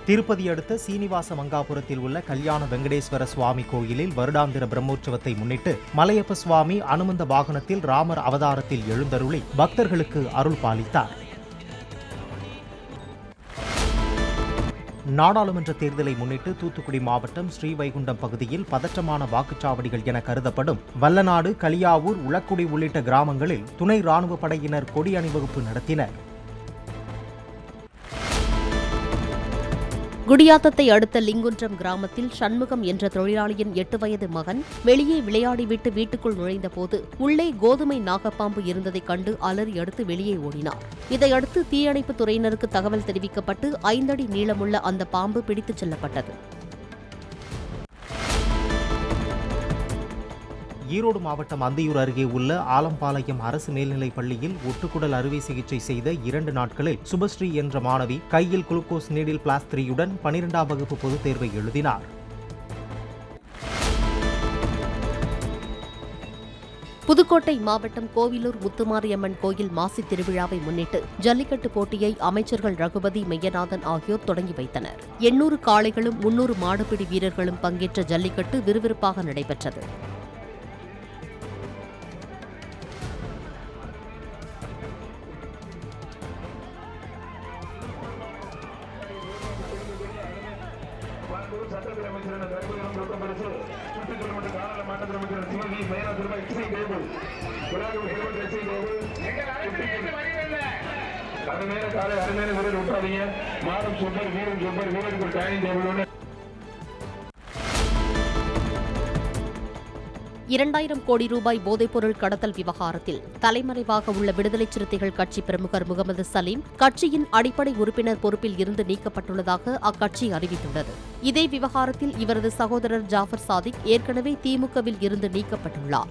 திருப்பதி அடுத்த சீனிவாச மங்காபுரத்தில் உள்ள கல்யாண வெங்கடேஸ்வர சுவாமி கோயிலில் வருடாந்திர பிரம்மோற்சவத்தை முன்னிட்டு மலையப்ப சுவாமி அனுமந்த வாகனத்தில் ராமர் அவதாரத்தில் எழுந்தருளி பக்தர்களுக்கு அருள் பாலித்தார் நாடாளுமன்ற தேர்தலை முன்னிட்டு தூத்துக்குடி மாவட்டம் ஸ்ரீவைகுண்டம் பகுதியில் பதற்றமான வாக்குச்சாவடிகள் என கருதப்படும் வல்லநாடு களியாவூர் உளக்குடி உள்ளிட்ட கிராமங்களில் துணை ராணுவ படையினர் கொடி அணிவகுப்பு நடத்தினர் குடியாத்தத்தை அடுத்த லிங்குன்றம் கிராமத்தில் சண்முகம் என்ற தொழிலாளியின் எட்டு வயது மகன் வெளியே விளையாடிவிட்டு வீட்டுக்குள் நுழைந்தபோது உள்ளே கோதுமை நாகப்பாம்பு இருந்ததைக் கண்டு அலறி அடுத்து வெளியே ஓடினார் இதையடுத்து தீயணைப்புத் துறையினருக்கு தகவல் தெரிவிக்கப்பட்டு ஐந்தடி நீளமுள்ள அந்த பாம்பு பிடித்துச் செல்லப்பட்டது ஈரோடு மாவட்டம் அந்தியூர் அருகே உள்ள ஆலம்பாளையம் அரசு மேல்நிலைப் பள்ளியில் ஒட்டுக்குடல் அறுவை சிகிச்சை செய்த இரண்டு நாட்களில் சுபஸ்ரீ என்ற மாணவி கையில் குளுக்கோஸ் நீடில் பிளாஸ் த்ரீயுடன் பனிரெண்டாம் வகுப்பு பொதுத் தேர்வை எழுதினார் புதுக்கோட்டை மாவட்டம் கோவிலூர் முத்துமாரியம்மன் கோயில் மாசி திருவிழாவை முன்னிட்டு ஜல்லிக்கட்டு போட்டியை அமைச்சர்கள் ரகுபதி மெய்யநாதன் ஆகியோர் தொடங்கி வைத்தனர் எண்ணூறு காளைகளும் முன்னூறு மாடுபிடி வீரர்களும் பங்கேற்ற ஜல்லிக்கட்டு விறுவிறுப்பாக நடைபெற்றது சட்டத்துறை அமைச்சரான தர்மபுரம் ரொக்கப்பரிசு சுற்றுச்சூழல் காணல மாநில அமைச்சர் சிவகி மேலா திரும்ப இசை தேவு குலாபி ஹெல்மெட் இசை தேவு அருமையான காலை அருமையான வீரர் விட்டாதீங்க மாதம் சூப்பர் வீரன் சூப்பர் வீரருக்கு ஒரு டைனிங் டேபிள் இரண்டாயிரம் கோடி ரூபாய் போதைப்பொருள் கடத்தல் விவகாரத்தில் தலைமறைவாக உள்ள விடுதலை சிறுத்தைகள் கட்சி பிரமுகர் முகமது சலீம் கட்சியின் அடிப்படை உறுப்பினர் பொறுப்பில் இருந்து நீக்கப்பட்டுள்ளதாக அக்கட்சி அறிவித்துள்ளது இதே விவகாரத்தில் இவரது சகோதரர் ஜாஃபர் சாதிக் ஏற்கனவே திமுகவில் இருந்து நீக்கப்பட்டுள்ளார்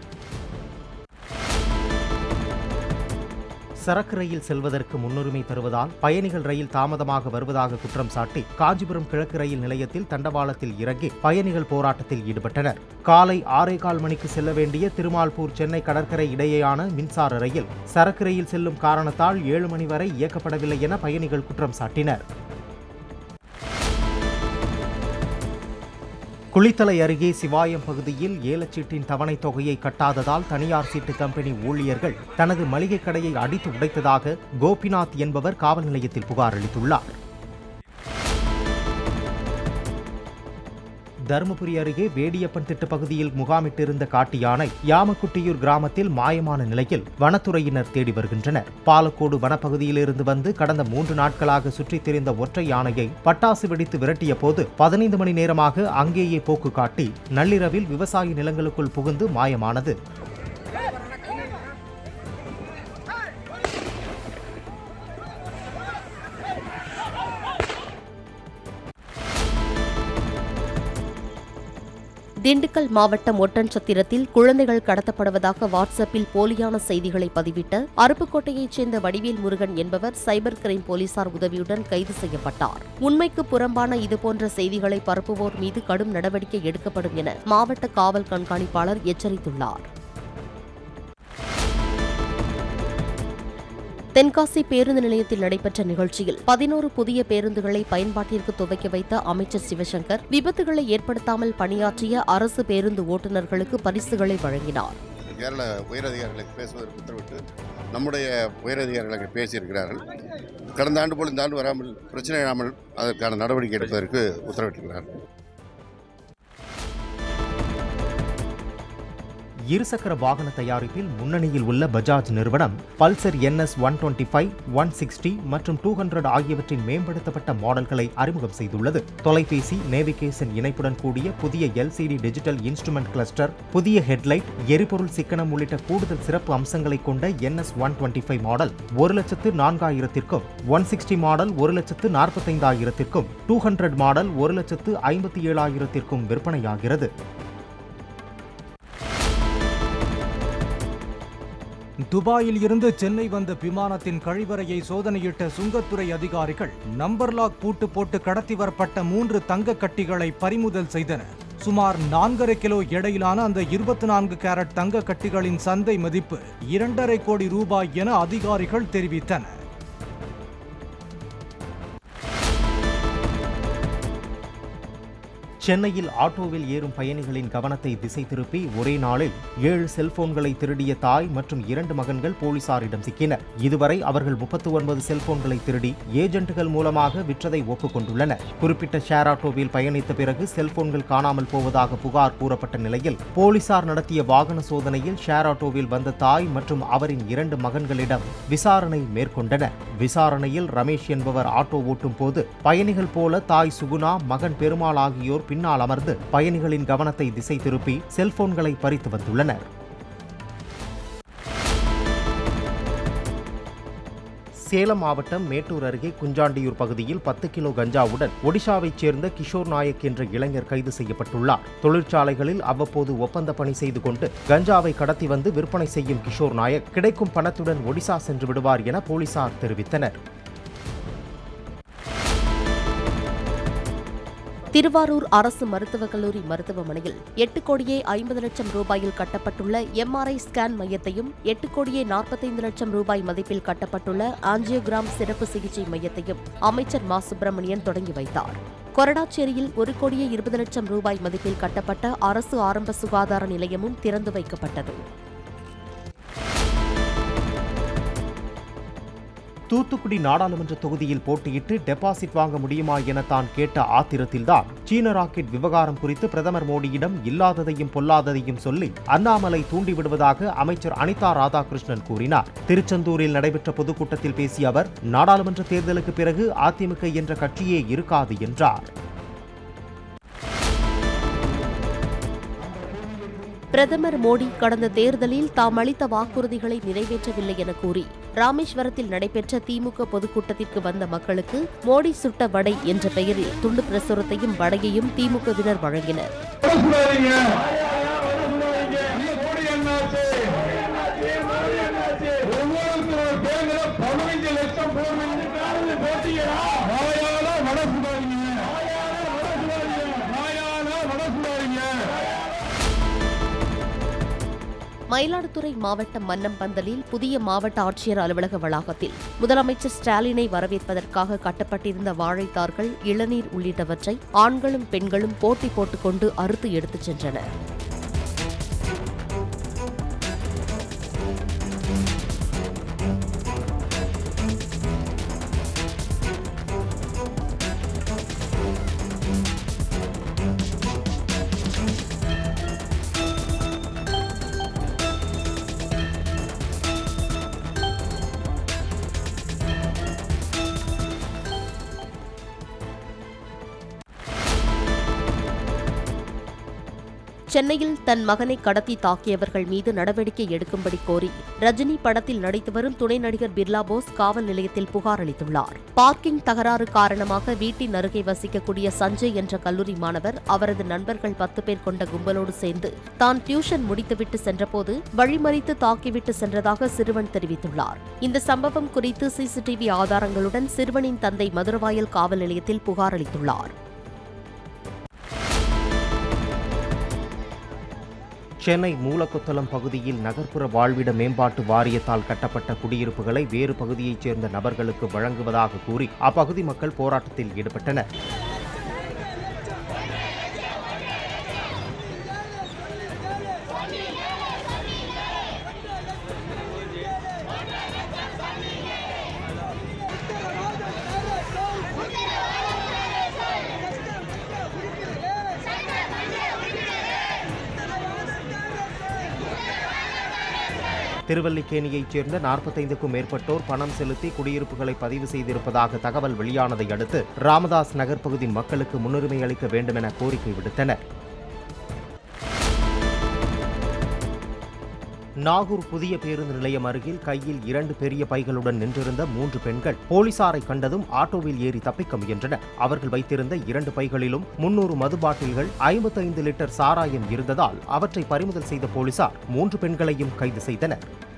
சரக்கு ரயில் செல்வதற்கு முன்னுரிமை தருவதால் பயணிகள் ரயில் தாமதமாக வருவதாக குற்றம் சாட்டி காஞ்சிபுரம் கிழக்கு ரயில் நிலையத்தில் தண்டவாளத்தில் இறங்கி பயணிகள் போராட்டத்தில் ஈடுபட்டனர் காலை ஆறே கால் மணிக்கு செல்ல வேண்டிய திருமால்பூர் சென்னை கடற்கரை இடையேயான மின்சார ரயில் சரக்கு ரயில் செல்லும் காரணத்தால் ஏழு மணி வரை இயக்கப்படவில்லை என பயணிகள் குற்றம் சாட்டினர் குளித்தலை அருகே சிவாயம் பகுதியில் ஏலச்சீட்டின் தவணைத் தொகையை கட்டாததால் தனியார் சீட்டு கம்பெனி ஊழியர்கள் தனது மளிகை கடையை அடித்து உடைத்ததாக கோபிநாத் என்பவர் காவல் நிலையத்தில் புகார் அளித்துள்ளார் தருமபுரி அருகே வேடியப்பன் திட்டு பகுதியில் முகாமிட்டிருந்த காட்டு யானை யாமக்குட்டியூர் கிராமத்தில் மாயமான நிலையில் வனத்துறையினர் தேடி வருகின்றனர் பாலக்கோடு வனப்பகுதியிலிருந்து வந்து கடந்த மூன்று நாட்களாக சுற்றித் திரிந்த ஒற்றை யானையை பட்டாசு வெடித்து விரட்டிய போது பதினைந்து மணி நேரமாக அங்கேயே போக்கு காட்டி நள்ளிரவில் விவசாய நிலங்களுக்குள் புகுந்து மாயமானது திண்டுக்கல் மாவட்டம் ஒட்டன்சத்திரத்தில் குழந்தைகள் கடத்தப்படுவதாக வாட்ஸ்அப்பில் போலியான செய்திகளை பதிவிட்ட அருப்புக்கோட்டையைச் சேர்ந்த வடிவேல் முருகன் என்பவர் சைபர் கிரைம் போலீசார் உதவியுடன் கைது செய்யப்பட்டார் உண்மைக்கு புறம்பான இதுபோன்ற செய்திகளை பரப்புவோர் மீது கடும் நடவடிக்கை எடுக்கப்படும் என மாவட்ட காவல் கண்காணிப்பாளர் எச்சரித்துள்ளார் தென்காசி பேருந்து நிலையத்தில் நடைபெற்ற நிகழ்ச்சியில் பதினோரு புதிய பேருந்துகளை பயன்பாட்டிற்கு துவக்கி வைத்த அமைச்சர் சிவசங்கர் விபத்துகளை ஏற்படுத்தாமல் பணியாற்றிய அரசு பேருந்து ஓட்டுநர்களுக்கு பரிசுகளை வழங்கினார் கேரள உயரதிகாரிகளுக்கு பேசுவதற்கு உத்தரவிட்டு நம்முடைய உயரதிகாரிகளுக்கு பேசியிருக்கிறார்கள் கடந்த ஆண்டு போல் இந்த ஆண்டு வராமல் பிரச்சனை இல்லாமல் அதற்கான நடவடிக்கை எடுப்பதற்கு உத்தரவிட்டிருக்கிறார்கள் இருசக்கர வாகன தயாரிப்பில் முன்னணியில் உள்ள பஜாஜ் நிறுவனம் Pulsar NS one twenty five one sixty மற்றும் டூ ஹண்ட்ரட் ஆகியவற்றின் மேம்படுத்தப்பட்ட மாடல்களை அறிமுகம் செய்துள்ளது தொலைபேசி நேவிகேஷன் இணைப்புடன் கூடிய புதிய எல்சிடி டிஜிட்டல் இன்ஸ்ட்ருமெண்ட் கிளஸ்டர் புதிய ஹெட்லைட் எரிபொருள் சிக்கனம் உள்ளிட்ட கூடுதல் சிறப்பு அம்சங்களை கொண்ட NS one twenty five model ஒரு லட்சத்து நான்காயிரத்திற்கும் ஒன் சிக்ஸ்டி மாடல் ஒரு லட்சத்து நாற்பத்தைந்தாயிரத்திற்கும் டூ ஹண்ட்ரட் மாடல் ஒரு லட்சத்து ஐம்பத்தி ஏழாயிரத்திற்கும் விற்பனையாகிறது துபாயில் இருந்து சென்னை வந்த விமானத்தின் கழிவறையை சோதனையிட்ட சுங்கத்துறை அதிகாரிகள் நம்பர் லாக் பூட்டு போட்டு கடத்தி வரப்பட்ட மூன்று தங்க கட்டிகளை பறிமுதல் செய்தனர் சுமார் நான்கரை கிலோ எடையிலான அந்த இருபத்தி நான்கு கேரட் தங்க கட்டிகளின் சந்தை மதிப்பு இரண்டரை கோடி ரூபாய் என அதிகாரிகள் தெரிவித்தனர் சென்னையில் ஆட்டோவில் ஏறும் பயணிகளின் கவனத்தை திசை திருப்பி ஒரே நாளில் ஏழு செல்போன்களை திருடிய தாய் மற்றும் இரண்டு மகன்கள் போலீசாரிடம் சிக்கினர் இதுவரை அவர்கள் முப்பத்தி ஒன்பது செல்போன்களை திருடி ஏஜென்ட்டுகள் மூலமாக விற்றதை ஒப்புக்கொண்டுள்ளனர் குறிப்பிட்ட ஷேர் ஆட்டோவில் பயணித்த பிறகு செல்போன்கள் காணாமல் போவதாக புகார் கூறப்பட்ட நிலையில் போலீசார் நடத்திய வாகன சோதனையில் ஷேர் ஆட்டோவில் வந்த தாய் மற்றும் அவரின் இரண்டு மகன்களிடம் விசாரணை மேற்கொண்டனர் விசாரணையில் ரமேஷ் என்பவர் ஆட்டோ ஓட்டும் போது பயணிகள் போல தாய் சுகுணா மகன் பெருமாள் ஆகியோர் பின்னால் அமர்ந்து பயணிகளின் கவனத்தை திசை திருப்பி செல்போன்களை பறித்து வந்துள்ளனர் சேலம் மாவட்டம் மேட்டூர் அருகே குஞ்சாண்டியூர் பகுதியில் பத்து கிலோ கஞ்சாவுடன் ஒடிஷாவைச் சேர்ந்த கிஷோர் நாயக் என்ற இளைஞர் கைது செய்யப்பட்டுள்ளார் தொழிற்சாலைகளில் அவ்வப்போது ஒப்பந்த பணி செய்து கொண்டு கஞ்சாவை கடத்தி வந்து விற்பனை செய்யும் கிஷோர் நாயக் கிடைக்கும் பணத்துடன் ஒடிசா சென்று விடுவார் என போலீசார் தெரிவித்தனர் திருவாரூர் அரசு மருத்துவக் கல்லூரி மருத்துவமனையில் எட்டு கோடியே ஐம்பது லட்சம் ரூபாயில் கட்டப்பட்டுள்ள எம்ஆர்ஐ ஸ்கேன் மையத்தையும் எட்டு கோடியே நாற்பத்தைந்து லட்சம் ரூபாய் மதிப்பில் கட்டப்பட்டுள்ள ஆஞ்சியோகிராம் சிறப்பு சிகிச்சை மையத்தையும் அமைச்சர் மா சுப்பிரமணியன் தொடங்கி வைத்தார் கொரடாச்சேரியில் ஒரு கோடியே இருபது லட்சம் ரூபாய் மதிப்பில் கட்டப்பட்ட அரசு ஆரம்ப சுகாதார நிலையமும் திறந்து வைக்கப்பட்டது தூத்துக்குடி நாடாளுமன்ற தொகுதியில் போட்டியிட்டு டெபாசிட் வாங்க முடியுமா என தான் கேட்ட ஆத்திரத்தில்தான் சீன ராக்கெட் விவகாரம் குறித்து பிரதமர் மோடியிடம் இல்லாததையும் பொல்லாததையும் சொல்லி அண்ணாமலை தூண்டிவிடுவதாக அமைச்சர் அனிதா ராதாகிருஷ்ணன் கூறினார் திருச்செந்தூரில் நடைபெற்ற பொதுக்கூட்டத்தில் பேசிய அவர் நாடாளுமன்ற தேர்தலுக்கு பிறகு அதிமுக என்ற கட்சியே இருக்காது என்றார் பிரதமர் மோடி கடந்த தேர்தலில் தாம் அளித்த வாக்குறுதிகளை நிறைவேற்றவில்லை என கூறி ராமேஸ்வரத்தில் நடைபெற்ற திமுக பொதுக்கூட்டத்திற்கு வந்த மக்களுக்கு மோடி சுட்ட வடை என்ற பெயரில் துண்டு பிரசுரத்தையும் வடையையும் திமுகவினர் வழங்கினர் பதினைஞ்சு லட்சம் போட்டீங்க வட சுடாதீங்க வட சுடாதீங்க மயிலாடுதுறை மாவட்டம் மன்னம்பந்தலில் புதிய மாவட்ட ஆட்சியர் அலுவலக வளாகத்தில் முதலமைச்சர் ஸ்டாலினை வரவேற்பதற்காக கட்டப்பட்டிருந்த வாழைத்தார்கள் இளநீர் உள்ளிட்டவற்றை ஆண்களும் பெண்களும் போட்டி போட்டுக்கொண்டு அறுத்து எடுத்துச் சென்றனர் சென்னையில் தன் மகனை கடத்தி தாக்கியவர்கள் மீது நடவடிக்கை எடுக்கும்படி கோரி ரஜினி படத்தில் நடித்து வரும் துணை நடிகர் பிர்லா போஸ் காவல் நிலையத்தில் புகார் அளித்துள்ளார் பார்க்கிங் தகராறு காரணமாக வீட்டின் அருகே வசிக்கக்கூடிய சஞ்சய் என்ற கல்லூரி மாணவர் அவரது நண்பர்கள் பத்து பேர் கொண்ட கும்பலோடு சேர்ந்து தான் டியூஷன் முடித்துவிட்டு சென்றபோது வழிமறித்து தாக்கிவிட்டு சென்றதாக சிறுவன் தெரிவித்துள்ளார் இந்த சம்பவம் குறித்து சிசிடிவி ஆதாரங்களுடன் சிறுவனின் தந்தை மதுரவாயல் காவல் நிலையத்தில் புகார் அளித்துள்ளார் சென்னை மூலக்கொத்தளம் பகுதியில் நகர்ப்புற வாழ்விட மேம்பாட்டு வாரியத்தால் கட்டப்பட்ட குடியிருப்புகளை வேறு பகுதியைச் சேர்ந்த நபர்களுக்கு வழங்குவதாக கூறி அப்பகுதி மக்கள் போராட்டத்தில் ஈடுபட்டனர் திருவல்லிக்கேணியைச் சேர்ந்த நாற்பத்தைந்துக்கும் மேற்பட்டோர் பணம் செலுத்தி குடியிருப்புகளை பதிவு செய்திருப்பதாக தகவல் வெளியானதை அடுத்து ராமதாஸ் நகர் பகுதி மக்களுக்கு முன்னுரிமை அளிக்க வேண்டும் என கோரிக்கை விடுத்தனர் நாகூர் புதிய பேருந்து நிலையம் அருகில் கையில் இரண்டு பெரிய பைகளுடன் நின்றிருந்த மூன்று பெண்கள் போலீசாரை கண்டதும் ஆட்டோவில் ஏறி தப்பிக்க முயன்றனர் அவர்கள் வைத்திருந்த இரண்டு பைகளிலும் முன்னூறு மது பாட்டில்கள் ஐம்பத்தைந்து லிட்டர் சாராயம் இருந்ததால் அவற்றை பறிமுதல் செய்த போலீசார் மூன்று பெண்களையும் கைது செய்தனர்